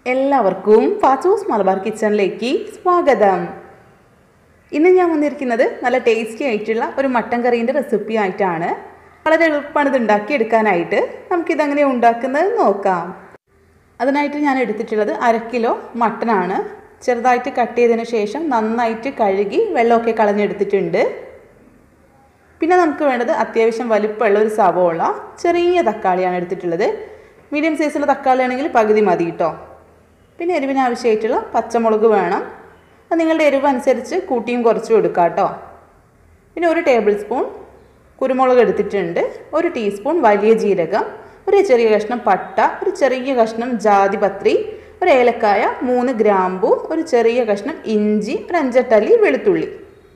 എല്ലാവർക്കും ഫാച്ചൂസ് മലബാർ കിച്ചണിലേക്ക് സ്വാഗതം ഇന്ന് ഞാൻ വന്നിരിക്കുന്നത് നല്ല ടേസ്റ്റി ആയിട്ടുള്ള ഒരു മട്ടൻ കറീൻ്റെ റെസിപ്പി ആയിട്ടാണ് വളരെ എളുപ്പമാണ് ഇത് ഉണ്ടാക്കിയെടുക്കാനായിട്ട് നമുക്കിതെങ്ങനെ ഉണ്ടാക്കുന്നത് നോക്കാം അതിനായിട്ട് ഞാൻ എടുത്തിട്ടുള്ളത് അര കിലോ മട്ടനാണ് ചെറുതായിട്ട് കട്ട് ചെയ്തതിന് ശേഷം നന്നായിട്ട് കഴുകി വെള്ളമൊക്കെ കളഞ്ഞെടുത്തിട്ടുണ്ട് പിന്നെ നമുക്ക് വേണ്ടത് അത്യാവശ്യം വലിപ്പമുള്ള ഒരു സവോള ചെറിയ തക്കാളിയാണ് എടുത്തിട്ടുള്ളത് മീഡിയം സൈസുള്ള തക്കാളി ആണെങ്കിൽ പകുതി മതി കേട്ടോ പിന്നെ എരിവിന് ആവശ്യമായിട്ടുള്ള പച്ചമുളക് വേണം അത് നിങ്ങളുടെ എരിവ് അനുസരിച്ച് കൂട്ടിയും കുറച്ചും എടുക്കാം കേട്ടോ പിന്നെ ഒരു ടേബിൾ സ്പൂൺ കുരുമുളക് എടുത്തിട്ടുണ്ട് ഒരു ടീസ്പൂൺ വലിയ ജീരകം ഒരു ചെറിയ കഷ്ണം പട്ട ഒരു ചെറിയ കഷ്ണം ജാതിപത്രി ഒരു ഏലക്കായ മൂന്ന് ഗ്രാമ്പു ഒരു ചെറിയ കഷ്ണം ഇഞ്ചി ഒരു അഞ്ചട്ടല്ലി വെളുത്തുള്ളി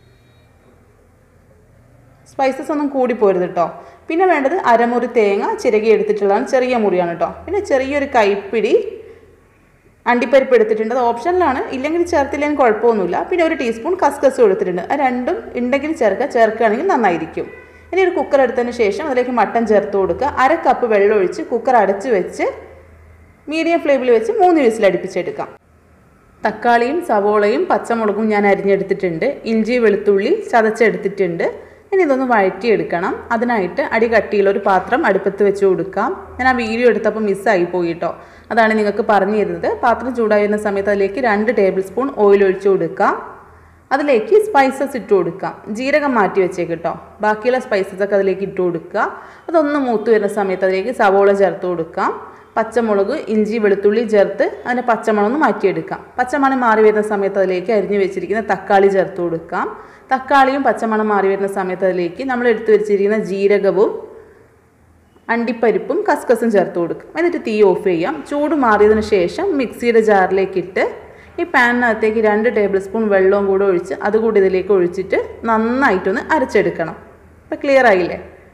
സ്പൈസസ് ഒന്നും കൂടി പോരുത് കേട്ടോ പിന്നെ വേണ്ടത് അരമുറി തേങ്ങ ചിരകി എടുത്തിട്ടുള്ളതാണ് ചെറിയ മുറിയാണ് കേട്ടോ പിന്നെ ചെറിയൊരു കൈപ്പിടി അണ്ടിപ്പരിപ്പ് എടുത്തിട്ടുണ്ട് അത് ഓപ്ഷനിലാണ് ഇല്ലെങ്കിൽ ചേർത്തില്ലെങ്കിൽ കുഴപ്പമൊന്നുമില്ല പിന്നെ ഒരു ടീസ്പൂൺ കസ്കസും എടുത്തിട്ടുണ്ട് അത് രണ്ടും ഉണ്ടെങ്കിൽ ചേർക്കുക ചേർക്കുകയാണെങ്കിൽ നന്നായിരിക്കും ഇനി ഒരു കുക്കർ എടുത്തതിന് ശേഷം അതിലേക്ക് മട്ടൻ ചേർത്ത് കൊടുക്കുക അര കപ്പ് വെള്ളം ഒഴിച്ച് കുക്കർ അടച്ച് വെച്ച് മീഡിയം ഫ്ലെയിമിൽ വെച്ച് മൂന്ന് വിസിൽ അടുപ്പിച്ചെടുക്കാം തക്കാളിയും സവോളയും പച്ചമുളകും ഞാൻ അരിഞ്ഞെടുത്തിട്ടുണ്ട് ഇഞ്ചി വെളുത്തുള്ളി ചതച്ചെടുത്തിട്ടുണ്ട് ഇനി ഇതൊന്ന് വഴറ്റിയെടുക്കണം അതിനായിട്ട് അടി കട്ടിയുള്ള ഒരു പാത്രം അടുപ്പത്ത് വെച്ച് കൊടുക്കാം ഞാൻ ആ വീഡിയോ എടുത്തപ്പോൾ മിസ്സായി പോയി കേട്ടോ അതാണ് നിങ്ങൾക്ക് പറഞ്ഞു തരുന്നത് പാത്രം ചൂടായി വരുന്ന സമയത്ത് അതിലേക്ക് രണ്ട് ടേബിൾ സ്പൂൺ ഓയിൽ ഒഴിച്ചു കൊടുക്കാം അതിലേക്ക് സ്പൈസസ് ഇട്ട് കൊടുക്കാം ജീരകം മാറ്റി വെച്ചേക്ക് കേട്ടോ ബാക്കിയുള്ള സ്പൈസസ് ഒക്കെ അതിലേക്ക് ഇട്ട് കൊടുക്കുക അതൊന്ന് മൂത്ത് വരുന്ന സമയത്ത് അതിലേക്ക് സവോള ചേർത്ത് കൊടുക്കാം പച്ചമുളക് ഇഞ്ചി വെളുത്തുള്ളി ചേർത്ത് അതിൻ്റെ പച്ചമണം ഒന്ന് മാറ്റിയെടുക്കാം പച്ചമണം മാറി വരുന്ന സമയത്ത് അതിലേക്ക് അരിഞ്ഞു വെച്ചിരിക്കുന്ന തക്കാളി ചേർത്ത് കൊടുക്കാം തക്കാളിയും പച്ചമണം മാറി വരുന്ന സമയത്ത് അതിലേക്ക് നമ്മൾ എടുത്തു വെച്ചിരിക്കുന്ന ജീരകവും അണ്ടിപ്പരിപ്പും കസ്കസും ചേർത്ത് കൊടുക്കും എന്നിട്ട് തീ ഓഫ് ചെയ്യാം ചൂട് മാറിയതിന് ശേഷം മിക്സിയുടെ ജാറിലേക്ക് ഇട്ട് ഈ പാനിനകത്തേക്ക് രണ്ട് ടേബിൾ സ്പൂൺ വെള്ളവും കൂടെ ഒഴിച്ച് അതുകൂടി ഇതിലേക്ക് ഒഴിച്ചിട്ട് നന്നായിട്ടൊന്ന് അരച്ചെടുക്കണം അപ്പോൾ ക്ലിയർ ആയില്ലേ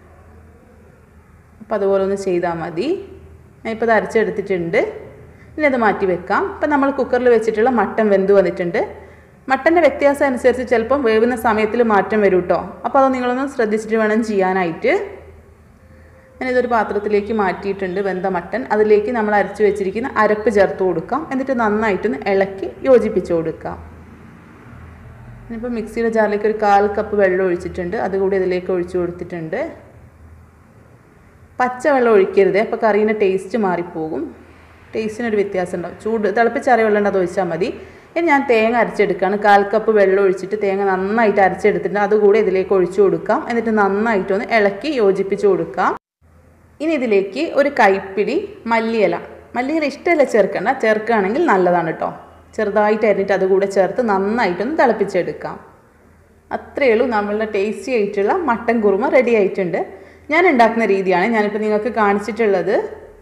അപ്പോൾ അതുപോലെ ഒന്ന് ചെയ്താൽ മതി ഞാനിപ്പോൾ ഇത് അരച്ചെടുത്തിട്ടുണ്ട് ഇനി അത് മാറ്റി വെക്കാം ഇപ്പം നമ്മൾ കുക്കറിൽ വെച്ചിട്ടുള്ള മട്ടൻ വെന്ത് വന്നിട്ടുണ്ട് മട്ടൻ്റെ വ്യത്യാസം അനുസരിച്ച് ചിലപ്പം വേവുന്ന സമയത്തിൽ മാറ്റം വരും കേട്ടോ അപ്പോൾ അത് നിങ്ങളൊന്ന് ശ്രദ്ധിച്ചിട്ട് വേണം ചെയ്യാനായിട്ട് ഞാനിതൊരു പാത്രത്തിലേക്ക് മാറ്റിയിട്ടുണ്ട് വെന്ത മട്ടൻ അതിലേക്ക് നമ്മൾ അരച്ച് വെച്ചിരിക്കുന്ന അരപ്പ് ചേർത്ത് കൊടുക്കാം എന്നിട്ട് നന്നായിട്ടൊന്ന് ഇളക്കി യോജിപ്പിച്ച് കൊടുക്കാം ഇനിയിപ്പോൾ മിക്സിയുടെ ജാറിലേക്ക് ഒരു കാൽ കപ്പ് വെള്ളം ഒഴിച്ചിട്ടുണ്ട് അതുകൂടി ഇതിലേക്ക് ഒഴിച്ചു കൊടുത്തിട്ടുണ്ട് പച്ചവെള്ളം ഒഴിക്കരുത് അപ്പോൾ കറീൻ്റെ ടേസ്റ്റ് മാറിപ്പോകും ടേസ്റ്റിനൊരു വ്യത്യാസം ഉണ്ടാവും ചൂട് തിളപ്പിച്ചാറിയ വെള്ളം ഉണ്ട് അത് ഒഴിച്ചാൽ മതി ഇനി ഞാൻ തേങ്ങ അരച്ചെടുക്കുകയാണ് കാൽ കപ്പ് വെള്ളം ഒഴിച്ചിട്ട് തേങ്ങ നന്നായിട്ട് അരച്ചെടുത്തിട്ടുണ്ട് അതുകൂടി ഇതിലേക്ക് ഒഴിച്ചു കൊടുക്കാം എന്നിട്ട് നന്നായിട്ടൊന്ന് ഇളക്കി യോജിപ്പിച്ച് കൊടുക്കാം ഇനി ഇതിലേക്ക് ഒരു കൈപ്പിടി മല്ലിയില മല്ലിയില ഇഷ്ടമല്ല ചേർക്കണ്ട ചേർക്കുകയാണെങ്കിൽ നല്ലതാണ് കേട്ടോ ചെറുതായിട്ട് അരിഞ്ഞിട്ട് അതുകൂടെ ചേർത്ത് നന്നായിട്ടൊന്ന് തിളപ്പിച്ചെടുക്കാം അത്രയേ ഉള്ളൂ നമ്മളുടെ ടേസ്റ്റി ആയിട്ടുള്ള മട്ടൻ കുറുമ റെഡി ആയിട്ടുണ്ട് ഞാൻ ഉണ്ടാക്കുന്ന രീതിയാണ് ഞാനിപ്പോൾ നിങ്ങൾക്ക് കാണിച്ചിട്ടുള്ളത്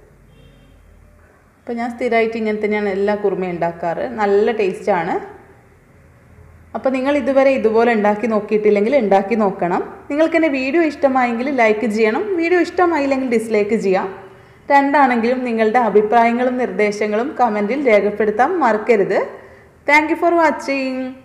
അപ്പോൾ ഞാൻ സ്ഥിരമായിട്ട് ഇങ്ങനെ തന്നെയാണ് എല്ലാ കുറുമയും ഉണ്ടാക്കാറ് നല്ല ടേസ്റ്റാണ് അപ്പോൾ നിങ്ങൾ ഇതുവരെ ഇതുപോലെ ഉണ്ടാക്കി നോക്കിയിട്ടില്ലെങ്കിൽ ഉണ്ടാക്കി നോക്കണം നിങ്ങൾക്ക് എൻ്റെ വീഡിയോ ഇഷ്ടമായെങ്കിൽ ലൈക്ക് ചെയ്യണം വീഡിയോ ഇഷ്ടമായില്ലെങ്കിൽ ഡിസ്ലൈക്ക് ചെയ്യാം രണ്ടാണെങ്കിലും നിങ്ങളുടെ അഭിപ്രായങ്ങളും നിർദ്ദേശങ്ങളും കമൻറ്റിൽ രേഖപ്പെടുത്താൻ മറക്കരുത് താങ്ക് ഫോർ വാച്ചിങ്